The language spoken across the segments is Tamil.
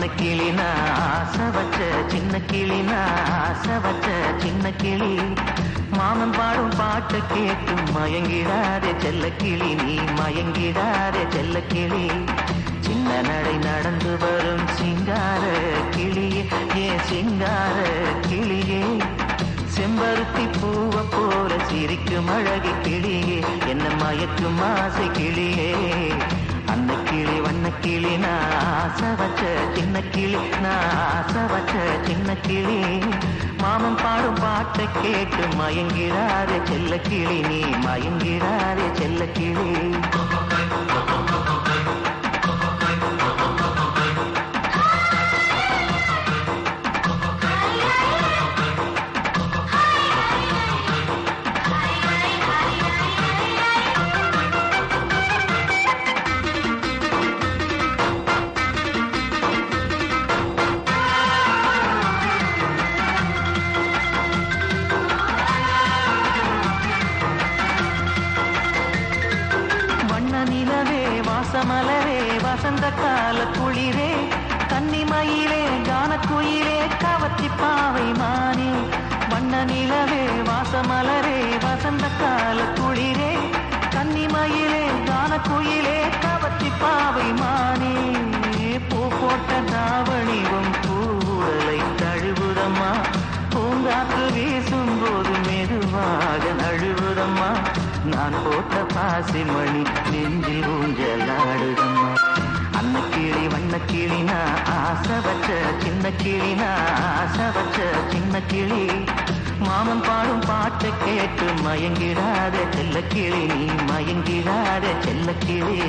கிளி நான் ஆசை வச்ச சின்ன கிளி நான் ஆசை வச்ச சின்ன கிளி மாமன் பாடும் பாட்டை கேட்டு மயங்கிடாதே செல்ல கிளி நீ மயங்கிடாதே செல்ல கிளி சின்ன நடை நடந்து வரும் சிங்கார கிளியே ஏ சிங்கார கிளியே செம்பருத்தி பூவ போல சிரிக்கும் அழகி கிளியே என்ன மயக்கும் ஆசை கிளியே அந்த கிளி வண்ண கிளி நான் ஆசை வச்ச சின்ன கிளி நான் ஆசை வச்ச சின்ன கிளி மாமன் பாடும் பாட்டை கேட்டு மயங்கிறாரே செல்ல கிளி நீ மயங்கிறாரே செல்ல கிளி வண்ண நிலவே வாசமலரே வசந்த கால குளிரே கன்னிமயிலே கானக்குயிலே கவர்ச்சி பாவை மானே வண்ண நிலவே வாசமலரே வசந்த கால குளிரே கன்னிமயிலே கானக்குயிலே கவர்ச்சி பாவை மானே பூ போட்ட தாவணிவும் பூவுடலை தழுவுதம்மா பூங்காற்று வீசும் போது மெதுவாக நழுவுதம்மா நான் போட்ட பாசி மணி நெஞ்சில் ஊஞ்சலாடுதம்மா அன்ன கிளி வண்ண கிளி நான் ஆசை வச்ச சின்ன கிளி நான் ஆசை வச்ச சின்ன கிளி மாமன் பாடும் பாட்டை கேட்டு மயங்கிடாத செல்ல கிளி நீ மயங்கிடாத செல்ல கிளி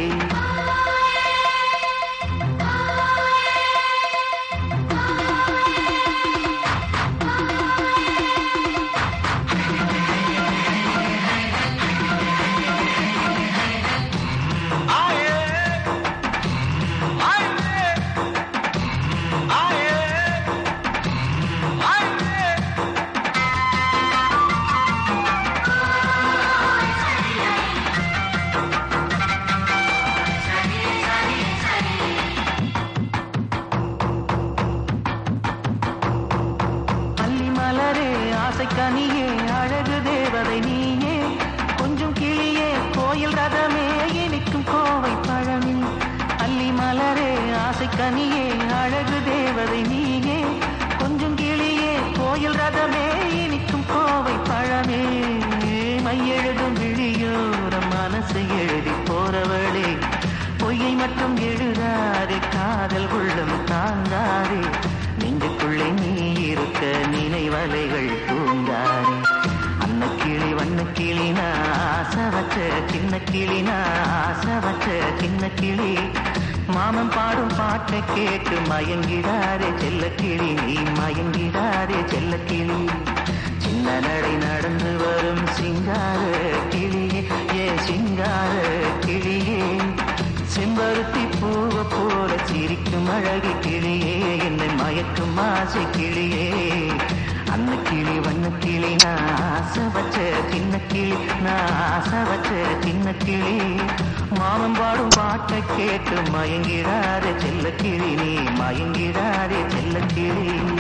அல்லி மலரே ஆசை கனியே அழகு தேவதை நீயே கொஞ்சம் கிளியே கோயில் ரதமே இனிக்கும் கோவை பழமே அல்லி மலரே ஆசை கனியே அழகு தேவதை நீயே கொஞ்சம் கிளியே கோயில் ரதமே இனிக்கும் கோவை பழமே மையெழுதும் விழியோரம் மனசை எழுதி போறவளே பொய்யை மட்டும் எழுதாதே காதல் உள்ளம் தாங்காதே நெஞ்சுக்குள்ளே நீ இருக்க நினைவலைகள் தூங்காதே அன்ன கிளி வண்ண கிளி நான் ஆசை வச்ச சின்ன கிளி நான் ஆசை வச்ச சின்ன கிளி மாமன் பாடும் பாட்டை கேட்டு மயங்கிடாரே செல்ல கிளி நீ மயங்கிடாரே செல்ல கிளி சின்ன நடை நடந்து வரும் சிங்கார கிளியே ஏ சிங்கார கிளியே செம்பருத்தி பூவ போல சிரிக்கும் அழகு கிளியே என்னை மயக்கும் ஆசை கிளியே அன்ன கிளி வண்ண கிளி நான் ஆசை வச்ச சின்ன கிளி நான் ஆசை வச்ச சின்ன கிளி மாமன் பாடும் பாட்டை கேட்டு மயங்கிறாரே செல்ல கிளி நீ மயங்கிறாரே செல்ல கிளி